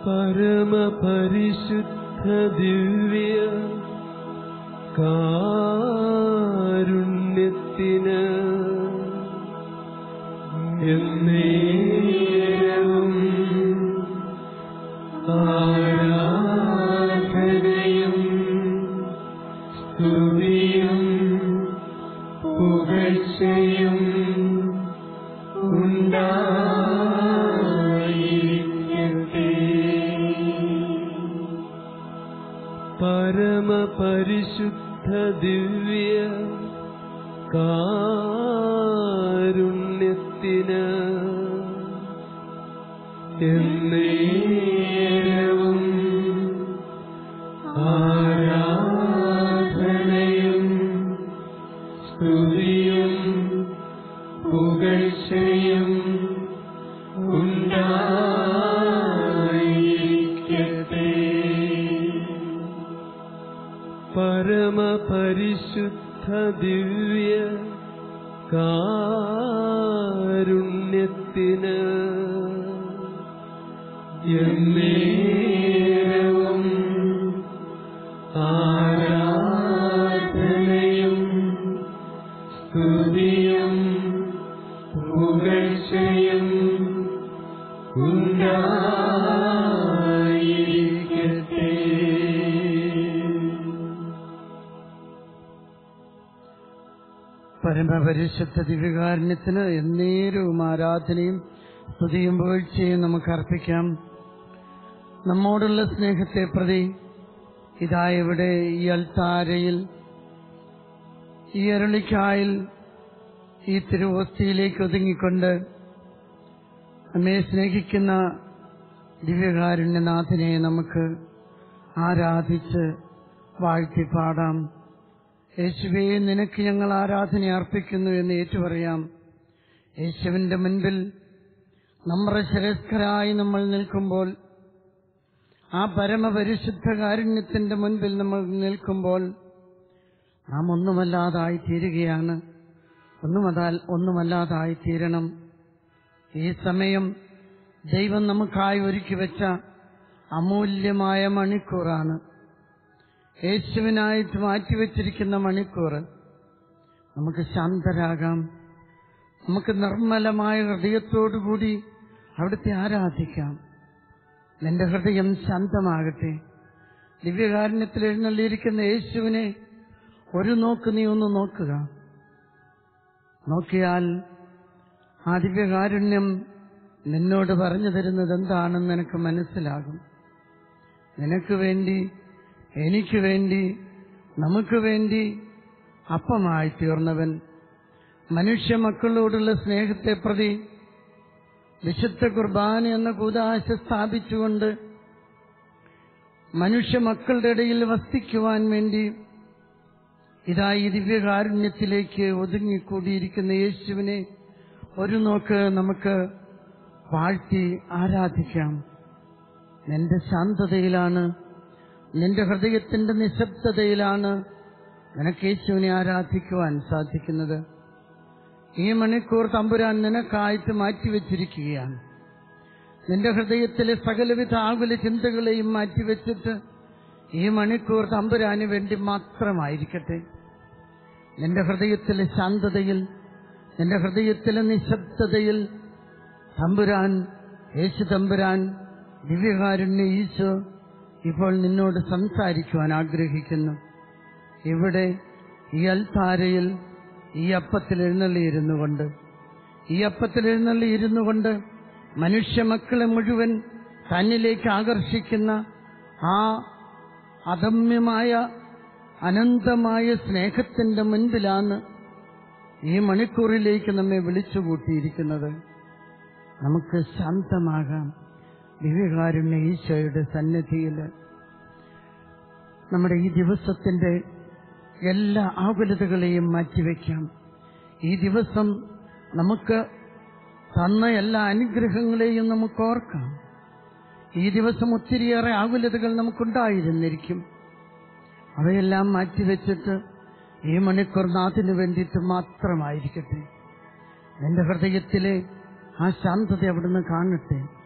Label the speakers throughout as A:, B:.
A: പരമപരിശുദ്ധ ദിവ്യ കാരുണ്യത്തിന് എന്നേരവും ആരാധനയും സ്തുതിയും പുകഴ്ചയും ഉണ്ടായിരിക്കട്ടെ പരമപരിശുദ്ധ ദിവ്യ കാരുണ്യത്തിന് എന്നേരവും ആരാധനയും സ്തുതിയും പുകഴ്ചയും ഉണ്ടായിരിക്കട്ടെ പരമപരിശുദ്ധ ദിവ്യ കാരുണ്യത്തിന് എന്നേരവും ആരാധനയും സ്തുതിയും പുകഴ്ചയും ഉണ്ടായിരിക്കട്ടെ
B: പരമപരിശുദ്ധ ദിവ്യകാരുണ്യത്തിന് എന്നേരവും ആരാധനയും സ്തുതിയും പുകഴ്ചയും നമുക്ക് അർപ്പിക്കാം നമ്മോടുള്ള സ്നേഹത്തെ പ്രതി ഇതാ ഇവിടെ ഈ അൽത്താരയിൽ ഈ അരളിക്കായിൽ ഈ തിരുവോസ്തിയിലേക്ക് ഒതുങ്ങിക്കൊണ്ട് നമ്മെ സ്നേഹിക്കുന്ന ദിവ്യകാരുണ്യനാഥനെ നമുക്ക് ആരാധിച്ച് വാഴ്ത്തി പാടാം യേശുവേ നിനക്ക് ഞങ്ങൾ ആരാധന അർപ്പിക്കുന്നു എന്ന് ഏറ്റുപറയാം യേശുവിന്റെ മുൻപിൽ നമ്മുടെ ശരസ്കരായി നമ്മൾ നിൽക്കുമ്പോൾ ആ പരമപരിശുദ്ധ കാരുണ്യത്തിന്റെ മുൻപിൽ നമ്മൾ നിൽക്കുമ്പോൾ നാം ഒന്നുമല്ലാതായി തീരുകയാണ് ഒന്നുമതാൽ ഒന്നുമല്ലാതായി തീരണം ഈ സമയം ദൈവം നമുക്കായി ഒരുക്കി വെച്ച അമൂല്യമായ മണിക്കൂറാണ് യേശുവിനായിട്ട് മാറ്റിവെച്ചിരിക്കുന്ന മണിക്കൂർ നമുക്ക് ശാന്തരാകാം നമുക്ക് നിർമ്മലമായ ഹൃദയത്തോടുകൂടി അവിടുത്തെ ആരാധിക്കാം നിന്റെ ഹൃദയം ശാന്തമാകട്ടെ ദിവ്യകാരുണ്യത്തിൽ എഴുന്നള്ളിയിരിക്കുന്ന യേശുവിനെ ഒരു നോക്ക് നീ ഒന്ന് നോക്കുക നോക്കിയാൽ ആ ദിവ്യകാരുണ്യം നിന്നോട് പറഞ്ഞു തരുന്നത് എന്താണെന്ന് നിനക്ക് മനസ്സിലാകും നിനക്ക് വേണ്ടി എനിക്ക് വേണ്ടി നമുക്ക് വേണ്ടി അപ്പമായി തീർന്നവൻ മനുഷ്യ മക്കളോടുള്ള സ്നേഹത്തെ പ്രതി വിശുദ്ധ കുർബാന എന്ന കൂതാശ സ്ഥാപിച്ചുകൊണ്ട് മനുഷ്യ മക്കളുടെ ഇടയിൽ വസിക്കുവാൻ വേണ്ടി ഇതാ ഈ ദിവ്യകാരുണ്യത്തിലേക്ക് ഒതുങ്ങിക്കൂടിയിരിക്കുന്ന യേശുവിനെ ഒരു നോക്ക് നമുക്ക് വാഴ്ത്തി ആരാധിക്കാം നിന്റെ ശാന്തതയിലാണ് നിന്റെ ഹൃദയത്തിന്റെ നിശബ്ദതയിലാണ് നിനക്ക് യേശുവിനെ ആരാധിക്കുവാൻ സാധിക്കുന്നത് ഈ മണിക്കൂർ തമ്പുരാൻ നിനക്കായിട്ട് മാറ്റിവെച്ചിരിക്കുകയാണ് നിന്റെ ഹൃദയത്തിലെ സകലവിധ ആകുല ചിന്തകളെയും മാറ്റിവെച്ചിട്ട് ഈ മണിക്കൂർ തമ്പുരാന് വേണ്ടി മാത്രമായിരിക്കട്ടെ നിന്റെ ഹൃദയത്തിലെ ശാന്തതയിൽ നിന്റെ ഹൃദയത്തിലെ നിശബ്ദതയിൽ തമ്പുരാൻ യേശു തമ്പുരാൻ ദിവ്യകാരുണ്യ ഈശോ ഇപ്പോൾ നിന്നോട് സംസാരിക്കുവാൻ ആഗ്രഹിക്കുന്നു ഇവിടെ ഈ അൽത്താരയിൽ ഈ അപ്പത്തിൽ എഴുന്നള്ളിയിരുന്നു കൊണ്ട് ഈ അപ്പത്തിൽ എഴുന്നള്ളിയിരുന്നു കൊണ്ട് മനുഷ്യ മക്കളെ മുഴുവൻ തന്നിലേക്ക് ആകർഷിക്കുന്ന ആ അദമ്യമായ അനന്തമായ സ്നേഹത്തിന്റെ മുൻപിലാണ് ഈ മണിക്കൂറിലേക്ക് നമ്മെ വിളിച്ചുകൂട്ടിയിരിക്കുന്നത് നമുക്ക് ശാന്തമാകാം ദിവ്യകാരുണ്യ ഈശോയുടെ സന്നിധിയിൽ നമ്മുടെ ഈ ദിവസത്തിന്റെ എല്ലാ ആകുലതകളെയും മാറ്റിവെക്കാം ഈ ദിവസം നമുക്ക് തന്ന എല്ലാ അനുഗ്രഹങ്ങളെയും നമുക്ക് ഓർക്കാം ഈ ദിവസം ഒത്തിരിയേറെ ആകുലതകൾ നമുക്കുണ്ടായിരുന്നിരിക്കും അവയെല്ലാം മാറ്റിവെച്ചിട്ട് ഈ മണിക്കൂർ നാഥിനു വേണ്ടിയിട്ട് മാത്രമായിരിക്കട്ടെ നിന്റെ ഹൃദയത്തിലെ ആ ശാന്തത അവിടുന്ന് കാണട്ടെ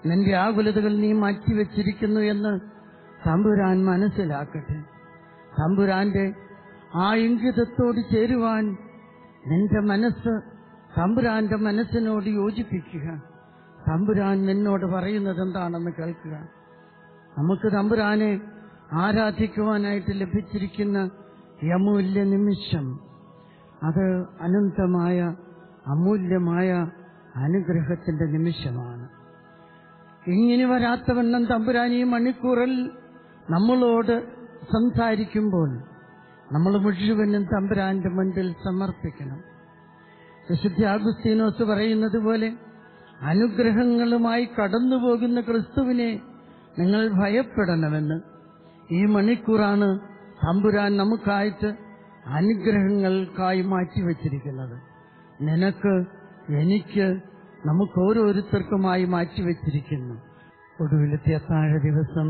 B: നിന്റെ ആകുലതകൾ നീ മാറ്റിവെച്ചിരിക്കുന്നു എന്ന് തമ്പുരാൻ മനസ്സിലാക്കട്ടെ തമ്പുരാന്റെ ആ ഇംഗിതത്തോട് ചേരുവാൻ നിന്റെ മനസ്സ് തമ്പുരാന്റെ മനസ്സിനോട് യോജിപ്പിക്കുക തമ്പുരാൻ നിന്നോട് പറയുന്നത് എന്താണെന്ന് കേൾക്കുക നമുക്ക് തമ്പുരാനെ ആരാധിക്കുവാനായിട്ട് ലഭിച്ചിരിക്കുന്ന ഈ അമൂല്യ നിമിഷം അത് അനന്തമായ അമൂല്യമായ അനുഗ്രഹത്തിന്റെ നിമിഷമാണ് ഇങ്ങനെ വരാത്തവണ്ണം തമ്പുരാൻ ഈ മണിക്കൂറിൽ നമ്മളോട് സംസാരിക്കുമ്പോൾ നമ്മൾ മുഴുവനും തമ്പുരാന്റെ മുൻപിൽ സമർപ്പിക്കണം വിശുദ്ധ ആഗുസ്തീനോസ് പറയുന്നത് പോലെ അനുഗ്രഹങ്ങളുമായി കടന്നുപോകുന്ന ക്രിസ്തുവിനെ നിങ്ങൾ ഭയപ്പെടണമെന്ന് ഈ മണിക്കൂറാണ് തമ്പുരാൻ നമുക്കായിട്ട് അനുഗ്രഹങ്ങൾക്കായി മാറ്റിവെച്ചിരിക്കുന്നത് നിനക്ക് എനിക്ക് നമുക്ക് ഓരോരുത്തർക്കുമായി മാറ്റിവെച്ചിരിക്കുന്നു ഒടുവിലത്തെ അത്താഴ ദിവസം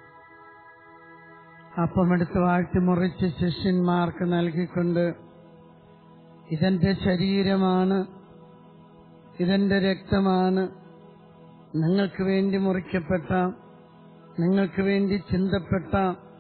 B: അപ്പമെടുത്ത് വാഴ്ത്തി മുറിച്ച് ശിഷ്യന്മാർക്ക് നൽകിക്കൊണ്ട് ഇതെന്റെ ശരീരമാണ് ഇതെന്റെ രക്തമാണ് നിങ്ങൾക്ക് വേണ്ടി മുറിക്കപ്പെട്ട നിങ്ങൾക്ക് വേണ്ടി ചിന്തപ്പെട്ട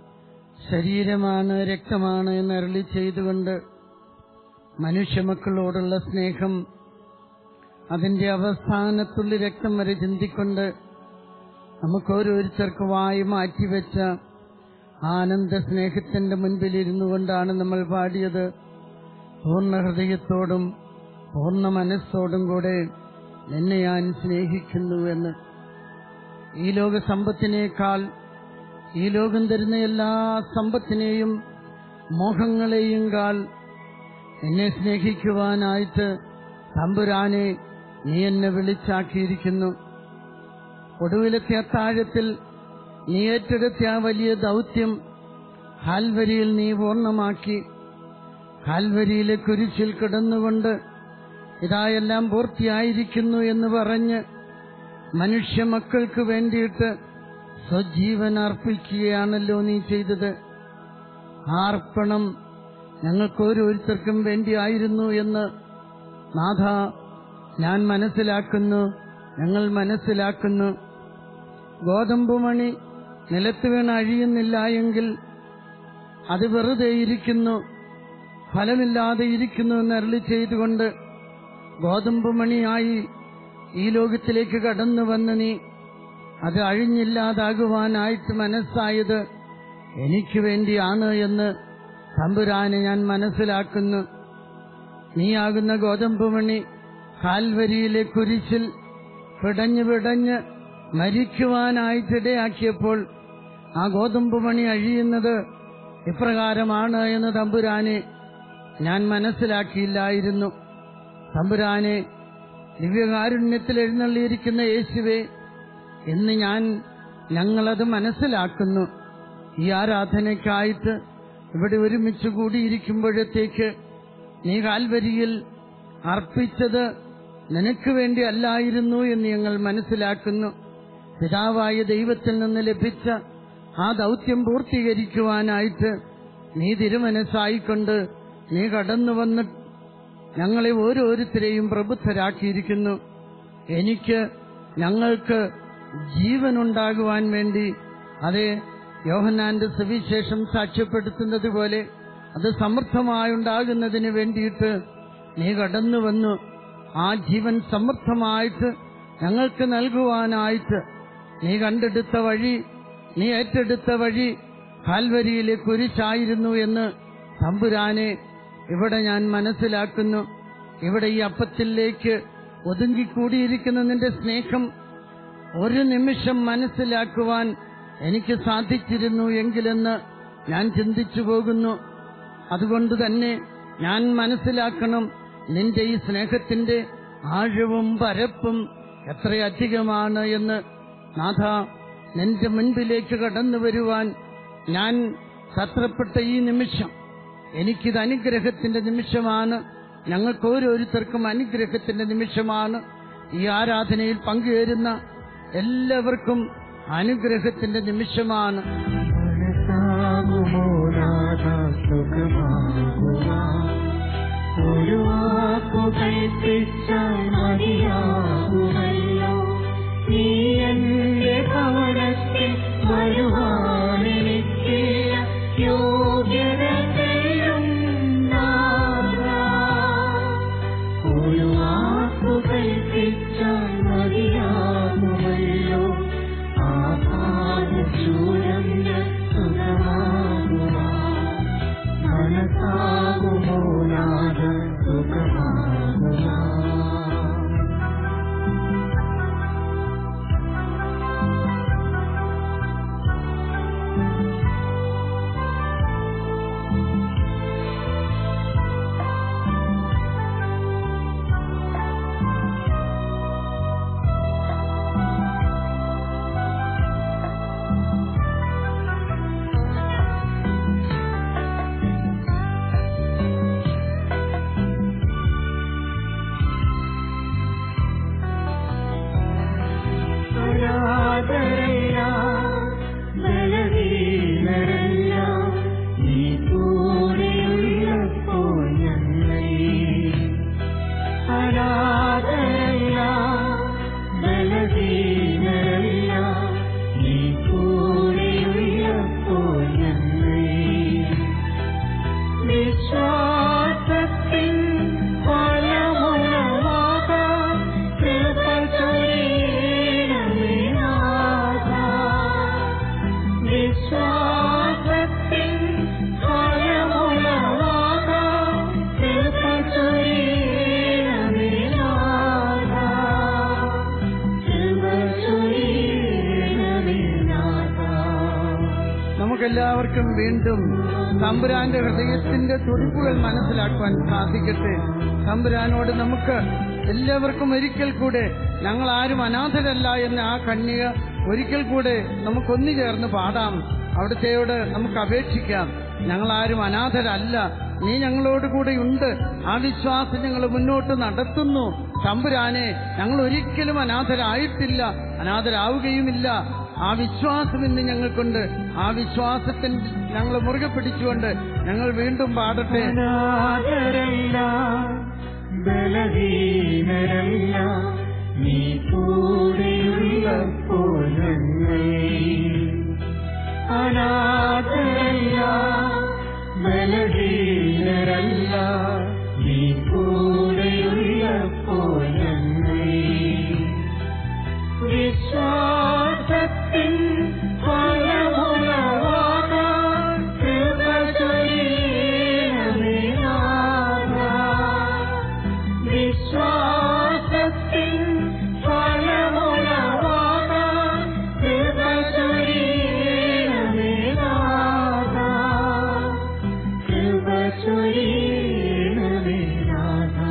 B: ശരീരമാണ് രക്തമാണ് എന്ന് അരളി ചെയ്തുകൊണ്ട് മനുഷ്യമക്കളോടുള്ള സ്നേഹം അതിന്റെ അവസാനത്തുള്ളി രക്തം വരെ ചിന്തിക്കൊണ്ട് നമുക്ക് ഓരോരുത്തർക്കുമായി മാറ്റിവെച്ച ആനന്ദ സ്നേഹത്തിന്റെ മുൻപിലിരുന്നു കൊണ്ടാണ് നമ്മൾ പാടിയത് പൂർണ്ണ ഹൃദയത്തോടും പൂർണ്ണ മനസ്സോടും കൂടെ നിന്നെ ഞാൻ സ്നേഹിക്കുന്നു എന്ന് ഈ ലോക സമ്പത്തിനേക്കാൾ ഈ ലോകം തരുന്ന എല്ലാ സമ്പത്തിനെയും മോഹങ്ങളെയും കാൾ എന്നെ സ്നേഹിക്കുവാനായിട്ട് തമ്പുരാനെ നീ എന്നെ വിളിച്ചാക്കിയിരിക്കുന്നു ഒടുവിലത്തെ അത്താഴത്തിൽ നീ ഏറ്റെടുത്ത ആ വലിയ ദൗത്യം കാൽവരിയിൽ നീ പൂർണ്ണമാക്കി കാൽവരിയിലെ കുരിശിൽ കിടന്നുകൊണ്ട് ഇതാ എല്ലാം പൂർത്തിയായിരിക്കുന്നു എന്ന് പറഞ്ഞ് മനുഷ്യ മക്കൾക്ക് വേണ്ടിയിട്ട് സ്വജീവൻ അർപ്പിക്കുകയാണല്ലോ നീ ചെയ്തത് ആ അർപ്പണം ഞങ്ങൾക്ക് ഓരോരുത്തർക്കും വേണ്ടിയായിരുന്നു എന്ന് നാഥ ഞാൻ മനസ്സിലാക്കുന്നു ഞങ്ങൾ മനസ്സിലാക്കുന്നു ഗോതമ്പുമണി നിലത്ത് വീണ് അഴിയുന്നില്ല എങ്കിൽ അത് വെറുതെ ഇരിക്കുന്നു ഫലമില്ലാതെ ഇരിക്കുന്നു എന്ന് അരളി ചെയ്തുകൊണ്ട് ഗോതമ്പുമണിയായി ഈ ലോകത്തിലേക്ക് കടന്നു വന്ന് നീ അത് അഴിഞ്ഞില്ലാതാകുവാനായിട്ട് മനസ്സായത് എനിക്ക് വേണ്ടിയാണ് എന്ന് തമ്പുരാനെ ഞാൻ മനസ്സിലാക്കുന്നു നീയാകുന്ന ഗോതമ്പുമണി കാൽവരിയിലെ കുരിശിൽ പിടഞ്ഞു പിടഞ്ഞ് മരിക്കുവാനായിട്ടിടയാക്കിയപ്പോൾ ആ ഗോതമ്പുമണി അഴിയുന്നത് ഇപ്രകാരമാണ് എന്ന് തമ്പുരാനെ ഞാൻ മനസ്സിലാക്കിയില്ലായിരുന്നു തമ്പുരാനെ ദിവ്യകാരുണ്യത്തിൽ എഴുന്നള്ളിയിരിക്കുന്ന യേശുവെ എന്ന് ഞാൻ ഞങ്ങളത് മനസ്സിലാക്കുന്നു ഈ ആരാധനയ്ക്കായിട്ട് ഇവിടെ ഒരുമിച്ച് കൂടിയിരിക്കുമ്പോഴത്തേക്ക് നീ കാൽവരിയിൽ അർപ്പിച്ചത് നിനക്ക് വേണ്ടി അല്ലായിരുന്നു എന്ന് ഞങ്ങൾ മനസ്സിലാക്കുന്നു പിതാവായ ദൈവത്തിൽ നിന്ന് ലഭിച്ച ആ ദൗത്യം പൂർത്തീകരിക്കുവാനായിട്ട് നീ തിരുമനസ്സായിക്കൊണ്ട് നീ കടന്നു വന്ന് ഞങ്ങളെ ഓരോരുത്തരെയും പ്രബുദ്ധരാക്കിയിരിക്കുന്നു എനിക്ക് ഞങ്ങൾക്ക് ജീവനുണ്ടാകുവാൻ വേണ്ടി അതെ യോഹന്നാന്റെ സുവിശേഷം സാക്ഷ്യപ്പെടുത്തുന്നത് പോലെ അത് സമൃദ്ധമായുണ്ടാകുന്നതിന് വേണ്ടിയിട്ട് നീ കടന്നു വന്നു ആ ജീവൻ സമൃദ്ധമായിട്ട് ഞങ്ങൾക്ക് നൽകുവാനായിട്ട് നീ കണ്ടെടുത്ത വഴി നീ ഏറ്റെടുത്ത വഴി കാൽവരിയിലെ കുരിശായിരുന്നു എന്ന് തമ്പുരാനെ ഇവിടെ ഞാൻ മനസ്സിലാക്കുന്നു ഇവിടെ ഈ അപ്പത്തിലേക്ക് ഒതുങ്ങിക്കൂടിയിരിക്കുന്ന നിന്റെ സ്നേഹം ഒരു നിമിഷം മനസ്സിലാക്കുവാൻ എനിക്ക് സാധിച്ചിരുന്നു എങ്കിലെന്ന് ഞാൻ ചിന്തിച്ചു പോകുന്നു അതുകൊണ്ട് തന്നെ ഞാൻ മനസ്സിലാക്കണം നിന്റെ ഈ സ്നേഹത്തിന്റെ ആഴവും പരപ്പും എത്രയധികമാണ് എന്ന് നാഥ നിന്റെ മുൻപിലേക്ക് കടന്നു വരുവാൻ ഞാൻ തത്രപ്പെട്ട ഈ നിമിഷം എനിക്കിത് അനുഗ്രഹത്തിന്റെ നിമിഷമാണ് ഞങ്ങൾക്ക് ഓരോരുത്തർക്കും അനുഗ്രഹത്തിന്റെ നിമിഷമാണ് ഈ ആരാധനയിൽ പങ്കുചേരുന്ന എല്ലാവർക്കും അനുഗ്രഹത്തിന്റെ നിമിഷമാണ്
A: മനസ്സാകുമോ നാഥ സുഖമാകുവാൻ ഒരു വാക്കു കൽപ്പിച്ചാൽ മതിയാകുമല്ലോ നീ എൻ വരുവാനെനിക്കില്ല യോഗ്യതയും നാഥാ. ഒരു വാക്കു കൽപ്പിച്ചാൽ മതിയാകുമല്ലോ ആ ഭാഗ്യശൂരം സുഖമാകുവാൻ മനസ്സാകുമോ നാഥ സുഖമാകുവാൻ അനാഥരല്ല ബലഹീനരല്ല നീ കൂടെയുള്ളപ്പോൾ ഞങ്ങൾ അനാഥരല്ല ബലഹീനരല്ല നീ കൂടെയുള്ളപ്പോൾ ഞങ്ങൾ വിശ്വാസത്തിൻ ഫലമുളവാകാൻ കൃപ ചൊരിയണമേ നാഥാ. വിശ്വാസത്തിൻ ഫലമുളവാകാൻ കൃപ ചൊരിയണമേ നാഥാ. കൃപ ചൊരിയണമേ നാഥാ.
B: നമുക്കെല്ലാവർക്കും വീണ്ടും തമ്പുരാന്റെ ഹൃദയത്തിന്റെ തുടിപ്പുകൾ മനസ്സിലാക്കുവാൻ സാധിക്കട്ടെ തമ്പുരാനോട് നമുക്ക് എല്ലാവർക്കും ഒരിക്കൽ കൂടെ ഞങ്ങൾ ആരും അനാഥരല്ല എന്ന ആ കണ്ണിക ഒരിക്കൽ കൂടെ നമുക്കൊന്നു ചേർന്ന് പാടാം അവിടുത്തെയോട് നമുക്ക് അപേക്ഷിക്കാം ഞങ്ങൾ ആരും അനാഥരല്ല നീ ഞങ്ങളോട് കൂടെ ഉണ്ട് ആ വിശ്വാസം ഞങ്ങൾ മുന്നോട്ട് നടത്തുന്നു തമ്പുരാനെ ഞങ്ങൾ ഒരിക്കലും അനാഥരായിട്ടില്ല അനാഥരാവുകയുമില്ല ആ വിശ്വാസം ഇന്ന് ഞങ്ങൾക്കുണ്ട് ആ വിശ്വാസത്തിൽ ഞങ്ങൾ മുറുകെ പിടിച്ചുകൊണ്ട് ഞങ്ങൾ വീണ്ടും പാടട്ടെ
A: അനാഥരല്ല ബലഹീനരല്ല നീ കൂടെയുള്ളപ്പോൾ ഞങ്ങൾ അനാഥരല്ല ബലഹീനരല്ല നീ കൂടെയുള്ളപ്പോൾ ഞങ്ങൾ വിശ്വാസത്തിൻ ഫലമുളവാകാൻ കൃപ ചൊരിയണമേ നാഥാ. വിശ്വാസത്തിൻ ഫലമുളവാകാൻ കൃപ ചൊരിയണമേ നാഥാ. കൃപ ചൊരിയണമേ നാഥാ.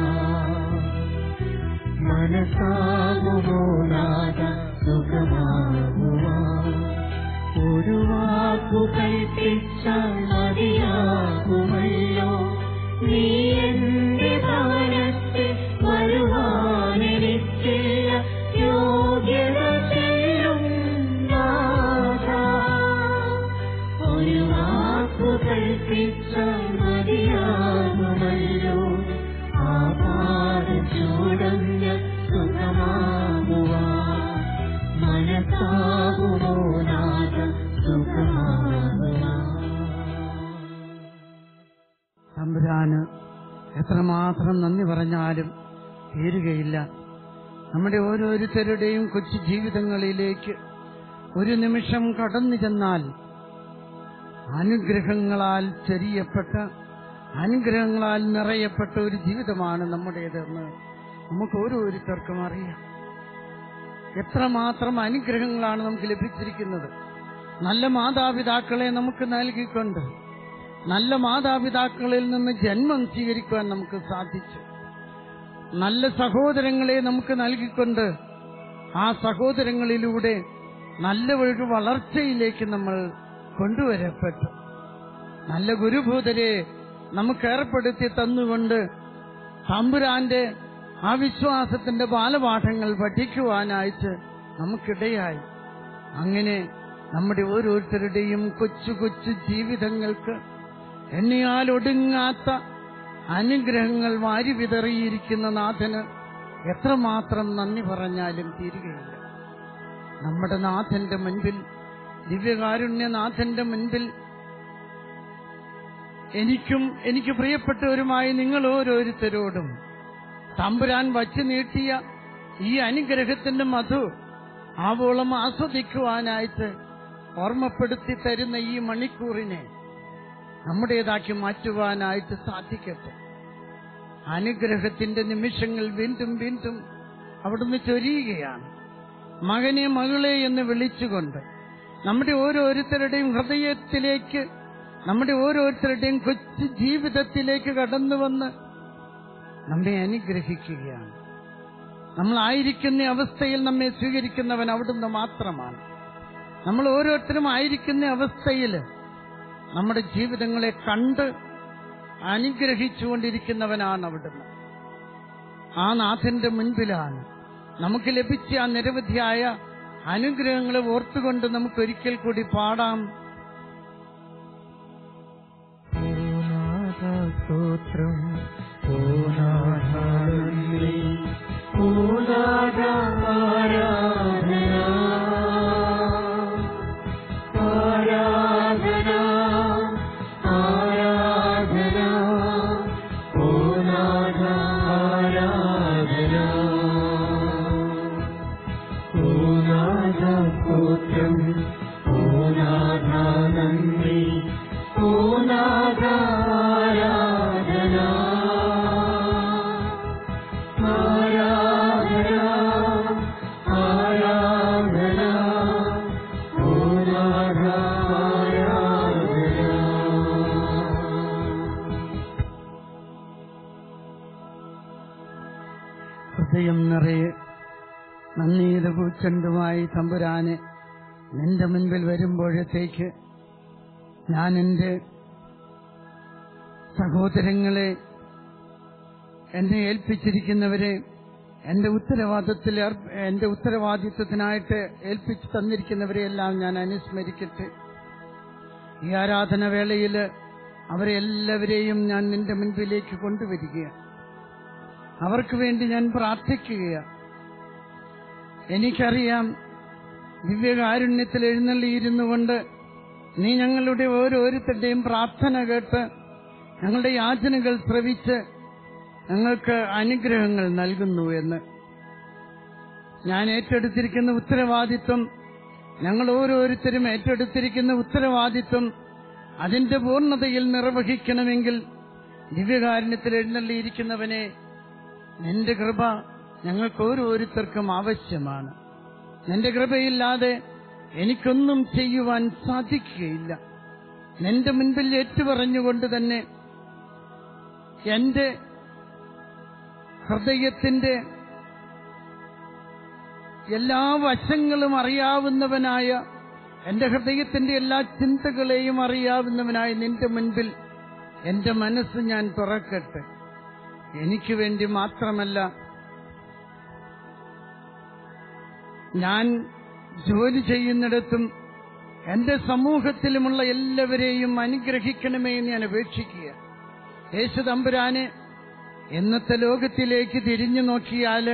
A: മനസ്സാകുമോ നാഥ സുഖമാകുവാൻ ഒരു വാക്കു കൽപ്പിച്ചാൽ മതിയാകുമല്ലോ നീ എന്റെ ഭവനത്തിൽ വരുവാനെനിക്കില്ല യോഗ്യത ചെയ്യും നാഥാ. ഒരു വാക്കു കൽപ്പിച്ചാൽ മതിയാകുമല്ലോ ആ പാദചൂടഞ്ഞ സുഖമാകുവാൻ മനസ്സാകുമോ നാഥ സുഖമാകുവാൻ
B: തമ്പുരാന് എത്രമാത്രം നന്ദി പറഞ്ഞാലും തീരുകയില്ല നമ്മുടെ ഓരോരുത്തരുടെയും കൊച്ചു ജീവിതങ്ങളിലേക്ക് ഒരു നിമിഷം കടന്നു ചെന്നാൽ അനുഗ്രഹങ്ങളാൽ ചെറിയപ്പെട്ട അനുഗ്രഹങ്ങളാൽ നിറയപ്പെട്ട ഒരു ജീവിതമാണ് നമ്മുടേതെന്ന് നമുക്ക് ഓരോരുത്തർക്കും അറിയാം എത്രമാത്രം അനുഗ്രഹങ്ങളാണ് നമുക്ക് ലഭിച്ചിരിക്കുന്നത് നല്ല മാതാപിതാക്കളെ നമുക്ക് നൽകിക്കൊണ്ട് നല്ല മാതാപിതാക്കളിൽ നിന്ന് ജന്മം സ്വീകരിക്കുവാൻ നമുക്ക് സാധിച്ചു നല്ല സഹോദരങ്ങളെ നമുക്ക് നൽകിക്കൊണ്ട് ആ സഹോദരങ്ങളിലൂടെ നല്ല ഒരു വളർച്ചയിലേക്ക് നമ്മൾ കൊണ്ടുവരപ്പെട്ടു നല്ല ഗുരുഭൂതരെ നമുക്ക് ഏർപ്പെടുത്തി തന്നുകൊണ്ട് തമ്പുരാന്റെ ആ വിശ്വാസത്തിന്റെ ബാലപാഠങ്ങൾ പഠിക്കുവാനായിട്ട് നമുക്കിടയായി അങ്ങനെ നമ്മുടെ ഓരോരുത്തരുടെയും കൊച്ചു കൊച്ചു ജീവിതങ്ങൾക്ക് എണ്ണിയാൽ ഒടുങ്ങാത്ത അനുഗ്രഹങ്ങൾ വാരി വിതറിയിരിക്കുന്ന നാഥന് എത്രമാത്രം നന്ദി പറഞ്ഞാലും തീരുകയില്ല നമ്മുടെ നാഥന്റെ മുൻപിൽ ദിവ്യകാരുണ്യനാഥന്റെ മുൻപിൽ എനിക്കും എനിക്ക് പ്രിയപ്പെട്ടവരുമായി നിങ്ങൾ ഓരോരുത്തരോടും തമ്പുരാൻ വച്ചു നീട്ടിയ ഈ അനുഗ്രഹത്തിന്റെ മധു ആവോളം ആസ്വദിക്കുവാനായിട്ട് ഓർമ്മപ്പെടുത്തി തരുന്ന ഈ മണിക്കൂറിനെ നമ്മുടേതാക്കി മാറ്റുവാനായിട്ട് സാധിക്കട്ടെ അനുഗ്രഹത്തിന്റെ നിമിഷങ്ങൾ വീണ്ടും വീണ്ടും അവിടുന്ന് ചൊരിയുകയാണ് മകനെ മകളെ എന്ന് വിളിച്ചുകൊണ്ട് നമ്മുടെ ഓരോരുത്തരുടെയും ഹൃദയത്തിലേക്ക് നമ്മുടെ ഓരോരുത്തരുടെയും കൊച്ചു ജീവിതത്തിലേക്ക് കടന്നു വന്ന് നമ്മെ അനുഗ്രഹിക്കുകയാണ് നമ്മളായിരിക്കുന്ന അവസ്ഥയിൽ നമ്മെ സ്വീകരിക്കുന്നവൻ അവിടുന്ന് മാത്രമാണ് നമ്മൾ ഓരോരുത്തരും ആയിരിക്കുന്ന അവസ്ഥയിൽ നമ്മുടെ ജീവിതങ്ങളെ കണ്ട് അനുഗ്രഹിച്ചുകൊണ്ടിരിക്കുന്നവനാണ് അവിടുന്ന് ആ നാഥന്റെ മുൻപിലാണ് നമുക്ക് ലഭിച്ച ആ നിരവധിയായ അനുഗ്രഹങ്ങളെ ഓർത്തുകൊണ്ട് നമുക്ക് ഒരിക്കൽ കൂടി പാടാം
A: സ്തോത്രം പൂനാഥാനന്ദി പൂനാഥ ആരാധന ആരാധന ആരാധന പൂനാഥ ആരാധന പൂനാഥ സ്തോത്രം പൂനാഥാനന്ദി പൂനാഥ ആരാധന ആരാധന ആരാധന പൂനാഥ ആരാധന
B: ഹൃദയം നിറയെ നന്ദിയുടെ പൂച്ചണ്ടുമായി തമ്പുരാനെ നിന്റെ മുൻപിൽ വരുമ്പോഴത്തേക്ക് ഞാൻ എന്റെ സഹോദരങ്ങളെ എന്നെ ഏൽപ്പിച്ചിരിക്കുന്നവരെ എന്റെ ഉത്തരവാദിത്തത്തിൽ ഏർപ്പ- എന്റെ ഉത്തരവാദിത്വത്തിനായിട്ട് ഏൽപ്പിച്ചു തന്നിരിക്കുന്നവരെ എല്ലാം ഞാൻ അനുസ്മരിക്കട്ടെ ഈ ആരാധന വേളയിൽ അവരെ എല്ലാവരെയും ഞാൻ നിന്റെ മുൻപിലേക്ക് കൊണ്ടുവരികയാണ് അവർക്ക് വേണ്ടി ഞാൻ പ്രാർത്ഥിക്കുകയാണ് എനിക്കറിയാം ദിവ്യകാരുണ്യത്തിൽ എഴുന്നള്ളിയിരുന്നു കൊണ്ട് നീ ഞങ്ങളുടെ ഓരോരുത്തരുടെയും പ്രാർത്ഥന കേട്ട് ഞങ്ങളുടെ യാചനകൾ ശ്രവിച്ച് ഞങ്ങൾക്ക് അനുഗ്രഹങ്ങൾ നൽകുന്നു എന്ന് ഞാൻ ഏറ്റെടുത്തിരിക്കുന്ന ഉത്തരവാദിത്വം ഞങ്ങൾ ഓരോരുത്തരും ഏറ്റെടുത്തിരിക്കുന്ന ഉത്തരവാദിത്വം അതിന്റെ പൂർണ്ണതയിൽ നിർവഹിക്കണമെങ്കിൽ ദിവ്യകാരുണ്യത്തിൽ എഴുന്നള്ളിയിരിക്കുന്നവനെ നിന്റെ കൃപ ഞങ്ങൾക്ക് ഓരോരുത്തർക്കും ആവശ്യമാണ് നിന്റെ കൃപയില്ലാതെ എനിക്കൊന്നും ചെയ്യുവാൻ സാധിക്കുകയില്ല നിന്റെ മുൻപിൽ ഏറ്റുപറഞ്ഞുകൊണ്ട് തന്നെ എന്റെ ഹൃദയത്തിന്റെ എല്ലാ വശങ്ങളും അറിയാവുന്നവനായ എന്റെ ഹൃദയത്തിന്റെ എല്ലാ ചിന്തകളെയും അറിയാവുന്നവനായ നിന്റെ മുൻപിൽ എന്റെ മനസ്സ് ഞാൻ തുറക്കട്ടെ എനിക്ക് വേണ്ടി മാത്രമല്ല ഞാൻ ജോലി ചെയ്യുന്നിടത്തും എന്റെ സമൂഹത്തിലുമുള്ള എല്ലാവരെയും അനുഗ്രഹിക്കണമേ എന്ന് ഞാൻ അപേക്ഷിക്കുക യേശു തമ്പുരാനെ ഇന്നത്തെ ലോകത്തിലേക്ക് തിരിഞ്ഞു നോക്കിയാൽ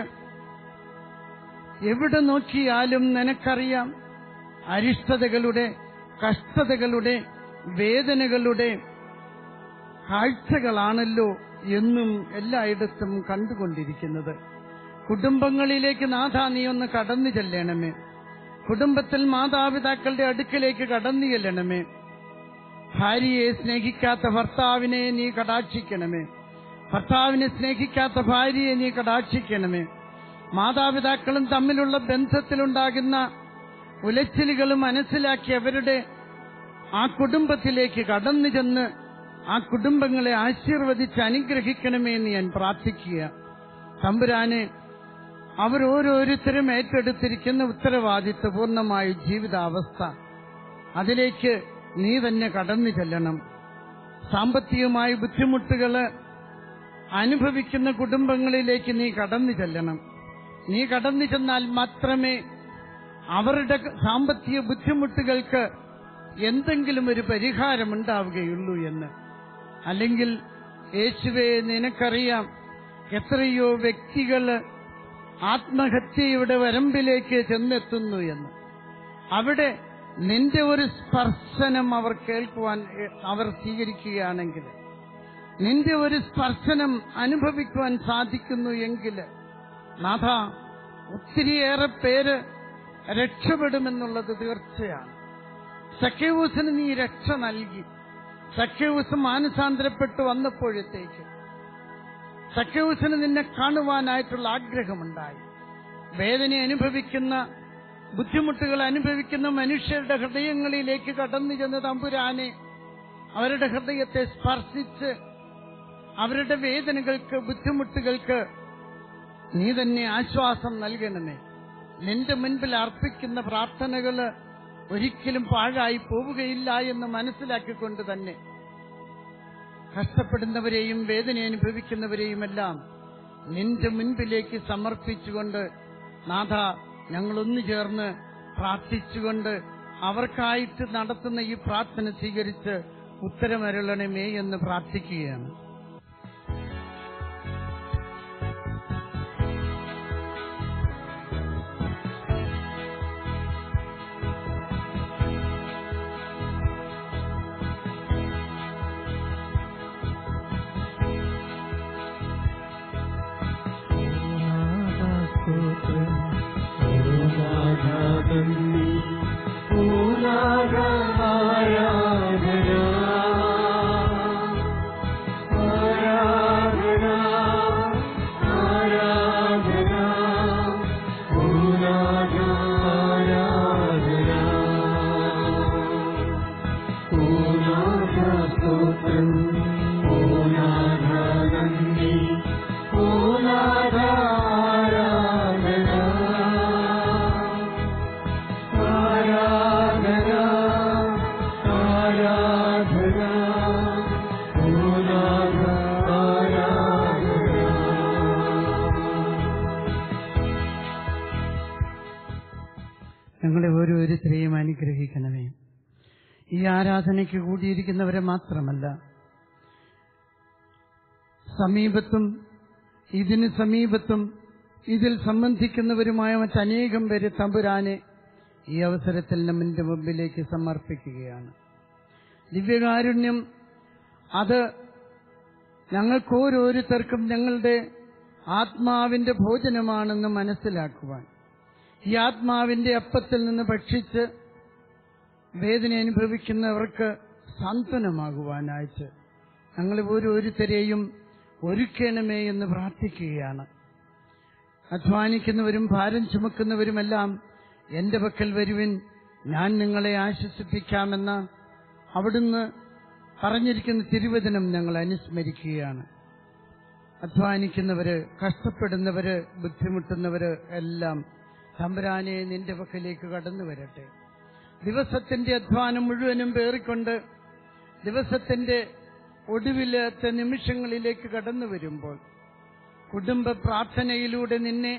B: എവിടെ നോക്കിയാലും നിനക്കറിയാം അരിഷ്ടതകളുടെ കഷ്ടതകളുടെ വേദനകളുടെ കാഴ്ചകളാണല്ലോ എന്നും എല്ലായിടത്തും കണ്ടുകൊണ്ടിരിക്കുന്നത് കുടുംബങ്ങളിലേക്ക് നാഥ നീ ഒന്ന് കടന്നു ചെല്ലണമേ കുടുംബത്തിൽ മാതാപിതാക്കളുടെ അടുക്കലേക്ക് കടന്നു ചെല്ലണമേ ഭാര്യയെ സ്നേഹിക്കാത്ത ഭർത്താവിനെ നീ കടാക്ഷിക്കണമേ ഭർത്താവിനെ സ്നേഹിക്കാത്ത ഭാര്യയെ നീ കടാക്ഷിക്കണമേ മാതാപിതാക്കളും തമ്മിലുള്ള ബന്ധത്തിലുണ്ടാകുന്ന ഉലച്ചിലുകൾ മനസ്സിലാക്കി അവരുടെ ആ കുടുംബത്തിലേക്ക് കടന്നു ചെന്ന് ആ കുടുംബങ്ങളെ ആശീർവദിച്ച് അനുഗ്രഹിക്കണമേ എന്ന് ഞാൻ പ്രാർത്ഥിക്കുക തമ്പുരാനെ അവരോരോരുത്തരും ഏറ്റെടുത്തിരിക്കുന്ന ഉത്തരവാദിത്വപൂർണമായ ജീവിതാവസ്ഥ അതിലേക്ക് നീ തന്നെ കടന്നു ചെല്ലണം സാമ്പത്തികമായ ബുദ്ധിമുട്ടുകള് അനുഭവിക്കുന്ന കുടുംബങ്ങളിലേക്ക് നീ കടന്നു ചെല്ലണം നീ കടന്നു ചെന്നാൽ മാത്രമേ അവരുടെ സാമ്പത്തിക ബുദ്ധിമുട്ടുകൾക്ക് എന്തെങ്കിലും ഒരു പരിഹാരമുണ്ടാവുകയുള്ളൂ എന്ന് അല്ലെങ്കിൽ യേശുവെ നിനക്കറിയാം എത്രയോ വ്യക്തികള് ആത്മഹത്യയുടെ വരമ്പിലേക്ക് ചെന്നെത്തുന്നു എന്ന് അവിടെ നിന്റെ ഒരു സ്പർശനം അവർ കേൾക്കുവാൻ എ, അവർ സ്വീകരിക്കുകയാണെങ്കിൽ നിന്റെ ഒരു സ്പർശനം അനുഭവിക്കുവാൻ സാധിക്കുന്നു എങ്കിൽ നാഥ ഒത്തിരിയേറെ പേര് രക്ഷപ്പെടുമെന്നുള്ളത് തീർച്ചയാണ് സഖ്യവൂസിന് നീ രക്ഷ നൽകി സഖ്യവൂസ് മാനസാന്തരപ്പെട്ടു വന്നപ്പോഴത്തേക്ക് സഖ്യവൂസിന് നിന്നെ കാണുവാനായിട്ടുള്ള ആഗ്രഹമുണ്ടായി വേദന അനുഭവിക്കുന്ന ബുദ്ധിമുട്ടുകൾ അനുഭവിക്കുന്ന മനുഷ്യരുടെ ഹൃദയങ്ങളിലേക്ക് കടന്നു ചെന്ന് തമ്പുരാനെ അവരുടെ ഹൃദയത്തെ സ്പർശിച്ച് അവരുടെ വേദനകൾക്ക് ബുദ്ധിമുട്ടുകൾക്ക് നീ തന്നെ ആശ്വാസം നൽകണമേ നിന്റെ മുൻപിൽ അർപ്പിക്കുന്ന പ്രാർത്ഥനകള് ഒരിക്കലും പാഴായി പോവുകയില്ല എന്ന് മനസ്സിലാക്കിക്കൊണ്ട് തന്നെ കഷ്ടപ്പെടുന്നവരെയും വേദന അനുഭവിക്കുന്നവരെയുമെല്ലാം നിന്റെ മുൻപിലേക്ക് സമർപ്പിച്ചുകൊണ്ട് നാഥ ഞങ്ങളൊന്നു ചേർന്ന് പ്രാർത്ഥിച്ചുകൊണ്ട് അവർക്കായിട്ട് നടത്തുന്ന ഈ പ്രാർത്ഥന സ്വീകരിച്ച് ഉത്തരമരുളണമേ എന്ന് പ്രാർത്ഥിക്കുകയാണ് ഞങ്ങളെ ഓരോരുത്തരെയും അനുഗ്രഹിക്കണമേ ഈ ആരാധനയ്ക്ക് കൂടിയിരിക്കുന്നവരെ മാത്രമല്ല സമീപത്തും ഇതിന് സമീപത്തും ഇതിൽ സംബന്ധിക്കുന്നവരുമായ മറ്റനേകം പേര് തമ്പുരാനെ ഈ അവസരത്തിൽ നമ്മിന്റെ മുമ്പിലേക്ക് സമർപ്പിക്കുകയാണ് ദിവ്യകാരുണ്യം അത് ഞങ്ങൾക്ക് ഓരോരുത്തർക്കും ഞങ്ങളുടെ ആത്മാവിന്റെ ഭോജനമാണെന്ന് മനസ്സിലാക്കുവാൻ ഈ ആത്മാവിന്റെ അപ്പത്തിൽ നിന്ന് ഭക്ഷിച്ച് വേദന അനുഭവിക്കുന്നവർക്ക് സാന്ത്വനമാകുവാനായിട്ട് ഞങ്ങൾ ഓരോരുത്തരെയും ഒരുക്കണമേ എന്ന് പ്രാർത്ഥിക്കുകയാണ് അധ്വാനിക്കുന്നവരും ഭാരം ചുമക്കുന്നവരുമെല്ലാം എന്റെ പക്കൽ വരുവിൻ ഞാൻ നിങ്ങളെ ആശ്വസിപ്പിക്കാമെന്ന് അവിടുന്ന് പറഞ്ഞിരിക്കുന്ന തിരുവചനം ഞങ്ങൾ അനുസ്മരിക്കുകയാണ് അധ്വാനിക്കുന്നവര് കഷ്ടപ്പെടുന്നവര് ബുദ്ധിമുട്ടുന്നവര് എല്ലാം തമ്പുരാനെ നിന്റെ പക്കലേക്ക് കടന്നു വരട്ടെ ദിവസത്തിന്റെ അധ്വാനം മുഴുവനും പേറിക്കൊണ്ട് ദിവസത്തിന്റെ ഒടുവിലത്തെ നിമിഷങ്ങളിലേക്ക് കടന്നു വരുമ്പോൾ കുടുംബ പ്രാർത്ഥനയിലൂടെ നിന്നെ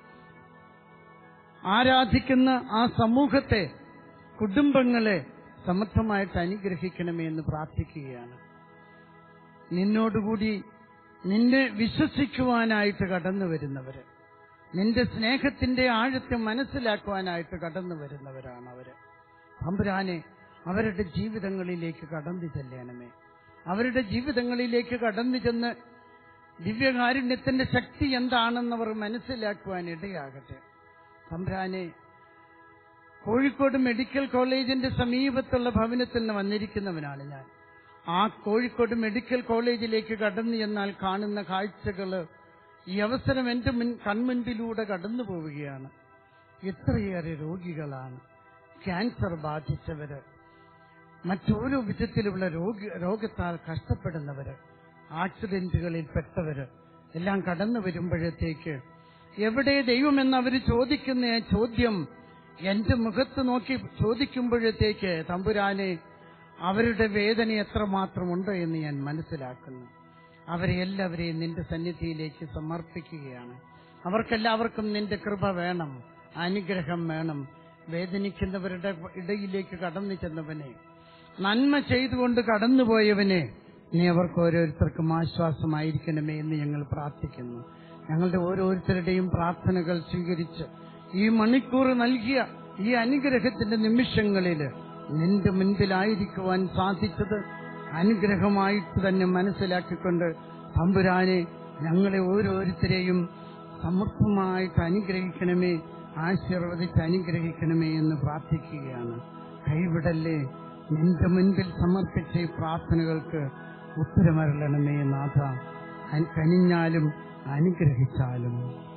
B: ആരാധിക്കുന്ന ആ സമൂഹത്തെ കുടുംബങ്ങളെ സമർത്ഥമായിട്ട് അനുഗ്രഹിക്കണമേ എന്ന് പ്രാർത്ഥിക്കുകയാണ് നിന്നോടുകൂടി നിന്നെ വിശ്വസിക്കുവാനായിട്ട് കടന്നു വരുന്നവര് നിന്റെ സ്നേഹത്തിന്റെ ആഴത്തെ മനസ്സിലാക്കുവാനായിട്ട് കടന്നു വരുന്നവരാണ് അവര് തമ്പുരാനെ അവരുടെ ജീവിതങ്ങളിലേക്ക് കടന്നു ചെല്ലണമേ അവരുടെ ജീവിതങ്ങളിലേക്ക് കടന്നു ചെന്ന് ദിവ്യകാരുണ്യത്തിന്റെ ശക്തി എന്താണെന്ന് അവർ മനസ്സിലാക്കുവാൻ ഇടയാകട്ടെ തമ്പുരാനെ കോഴിക്കോട് മെഡിക്കൽ കോളേജിന്റെ സമീപത്തുള്ള ഭവനത്തിൽ നിന്ന് വന്നിരിക്കുന്നവനാണ് ഞാൻ ആ കോഴിക്കോട് മെഡിക്കൽ കോളേജിലേക്ക് കടന്നു ചെന്നാൽ കാണുന്ന കാഴ്ചകള് ഈ അവസരം എന്റെ മുൻ കൺമുൻപിലൂടെ കടന്നു പോവുകയാണ് എത്രയേറെ രോഗികളാണ് ക്യാൻസർ ബാധിച്ചവര് മറ്റോരോ വിധത്തിലുള്ള രോഗി രോഗത്താൽ കഷ്ടപ്പെടുന്നവര് ആക്സിഡന്റുകളിൽ പെട്ടവര് എല്ലാം കടന്നു വരുമ്പോഴത്തേക്ക് എവിടെ ദൈവമെന്ന് അവർ ചോദിക്കുന്ന ആ ചോദ്യം എന്റെ മുഖത്ത് നോക്കി ചോദിക്കുമ്പോഴത്തേക്ക് തമ്പുരാനെ അവരുടെ വേദന എത്രമാത്രമുണ്ട് എന്ന് ഞാൻ മനസ്സിലാക്കുന്നു അവരെ എല്ലാവരെയും നിന്റെ സന്നിധിയിലേക്ക് സമർപ്പിക്കുകയാണ് അവർക്കെല്ലാവർക്കും നിന്റെ കൃപ വേണം അനുഗ്രഹം വേണം വേദനിക്കുന്നവരുടെ ഇടയിലേക്ക് കടന്നു ചെന്നവനെ നന്മ ചെയ്തുകൊണ്ട് കടന്നുപോയവനെ നീ അവർക്ക് ഓരോരുത്തർക്കും ആശ്വാസമായിരിക്കണമേ എന്ന് ഞങ്ങൾ പ്രാർത്ഥിക്കുന്നു ഞങ്ങളുടെ ഓരോരുത്തരുടെയും പ്രാർത്ഥനകൾ സ്വീകരിച്ച് ഈ മണിക്കൂർ നൽകിയ ഈ അനുഗ്രഹത്തിന്റെ നിമിഷങ്ങളിൽ നിന്റെ മുൻപിലായിരിക്കുവാൻ സാധിച്ചത് അനുഗ്രഹമായിട്ട് തന്നെ മനസ്സിലാക്കിക്കൊണ്ട് തമ്പുരാനെ ഞങ്ങളെ ഓരോരുത്തരെയും സമർത്ഥമായിട്ട് അനുഗ്രഹിക്കണമേ ആശീർവദിച്ച് അനുഗ്രഹിക്കണമേ എന്ന് പ്രാർത്ഥിക്കുകയാണ് കൈവിടല്ലേ നിന്റെ മുൻപിൽ സമർപ്പിച്ച ഈ പ്രാർത്ഥനകൾക്ക് ഉത്തരമരളണമേ നാഥ അൻ- കനിഞ്ഞാലും അനുഗ്രഹിച്ചാലും